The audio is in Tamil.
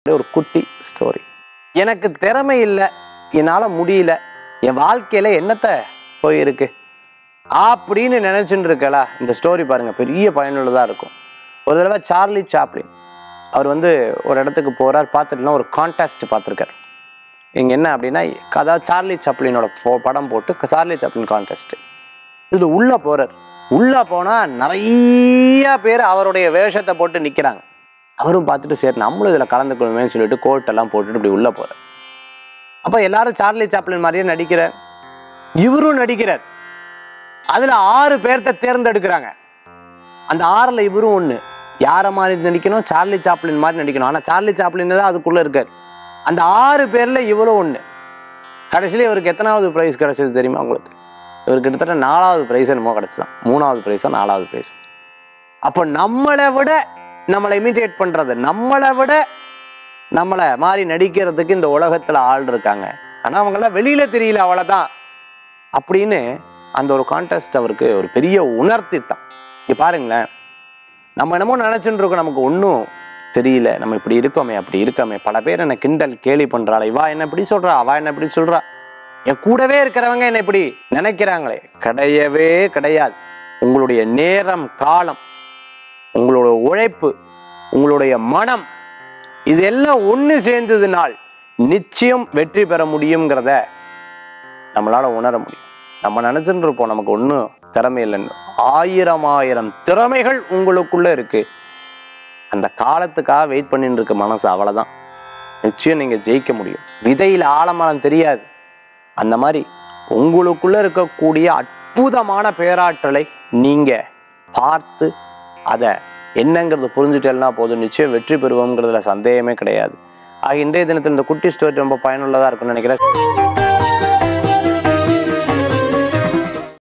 ஒரு குட்டி ஸ்டோரி எனக்கு திறமை இல்லை என்னால் முடியல என் வாழ்க்கையில் என்னத்தை போயிருக்கு அப்படின்னு நினச்சிட்டு இருக்கல இந்த ஸ்டோரி பாருங்க பெரிய பயனுள்ளதாக இருக்கும் ஒரு தடவை சார்லி சாப்ளின் அவர் வந்து ஒரு இடத்துக்கு போகிறார் பார்த்துட்டுனா ஒரு கான்டெஸ்ட் பார்த்துருக்கார் இங்கே என்ன அப்படின்னா அதாவது சார்லி சாப்ளினோட போ- படம் போட்டு சார்லி சாப்ளின் கான்டெஸ்ட் இதில் உள்ளே போகிறார் உள்ளே போனால் நிறைய பேர் அவருடைய வேஷத்தை போட்டு நிற்கிறாங்க அவரும் பார்த்துட்டு சரி நம்மளும் இதில் கலந்துக்கணுமேன்னு சொல்லிட்டு கோட் எல்லாம் போட்டுட்டு இப்படி உள்ளே போகிறார் அப்போ எல்லாரும் சார்லி சாப்ளின் மாதிரியே நடிக்கிறார் இவரும் நடிக்கிறார் அதில் ஆறு பேர்த்த தேர்ந்தெடுக்கிறாங்க அந்த ஆறில் இவரும் ஒன்று யாரை மாதிரி நடிக்கணும் சார்லி சாப்ளின் மாதிரி நடிக்கணும் ஆனால் சார்லி சாப்ளின் தான் அதுக்குள்ளே இருக்கார் அந்த ஆறு பேரில் இவரும் ஒன்று கடைசியில் இவருக்கு எத்தனாவது ப்ரைஸ் கிடைச்சது தெரியுமா உங்களுக்கு இவருக்கு கிட்டத்தட்ட நாலாவது ப்ரைஸ் என்னமோ கிடச்சிதான் மூணாவது ப்ரைஸா நாலாவது ப்ரைஸ் அப்போ நம்மளை விட நம்மளை இமிட்டேட் பண்ணுறது நம்மளை விட நம்மளை மாதிரி நடிக்கிறதுக்கு இந்த உலகத்தில் ஆள் இருக்காங்க ஆனால் அவங்களாம் வெளியில் தெரியல அவ்வளோதான் அப்படின்னு அந்த ஒரு கான்டெஸ்ட் அவருக்கு ஒரு பெரிய உணர்த்தித்தான் இங்கே பாருங்களேன் நம்ம என்னமோ நினச்சிட்டு இருக்கோம் நமக்கு ஒன்றும் தெரியல நம்ம இப்படி இருக்கோமே அப்படி இருக்கோமே பல பேர் என்னை கிண்டல் கேலி பண்ணுறாள் இவா என்ன இப்படி சொல்கிறா அவா என்ன இப்படி சொல்கிறா என் கூடவே இருக்கிறவங்க என்ன இப்படி நினைக்கிறாங்களே கிடையவே கிடையாது உங்களுடைய நேரம் காலம் உங்களோட உழைப்பு உங்களுடைய மனம் இதெல்லாம் ஒன்று சேர்ந்ததுனால் நிச்சயம் வெற்றி பெற முடியுங்கிறத நம்மளால உணர முடியும் நம்ம நினைச்சுட்டு இருப்போம் நமக்கு ஒன்றும் திறமை இல்லைன்னு ஆயிரம் ஆயிரம் திறமைகள் உங்களுக்குள்ள இருக்கு அந்த காலத்துக்காக வெயிட் பண்ணிட்டு இருக்க மனசு அவ்வளவுதான் நிச்சயம் நீங்க ஜெயிக்க முடியும் விதையில் ஆழமரம் தெரியாது அந்த மாதிரி உங்களுக்குள்ள இருக்கக்கூடிய அற்புதமான பேராற்றலை நீங்க பார்த்து அதை என்னங்கிறது புரிஞ்சுட்டேன்னா போதும் நிச்சயம் வெற்றி பெறுவோங்கிறதுல சந்தேகமே கிடையாது ஆக இன்றைய தினத்தில் இந்த குட்டி ஸ்டோரி ரொம்ப பயனுள்ளதாக இருக்கும்னு நினைக்கிறேன்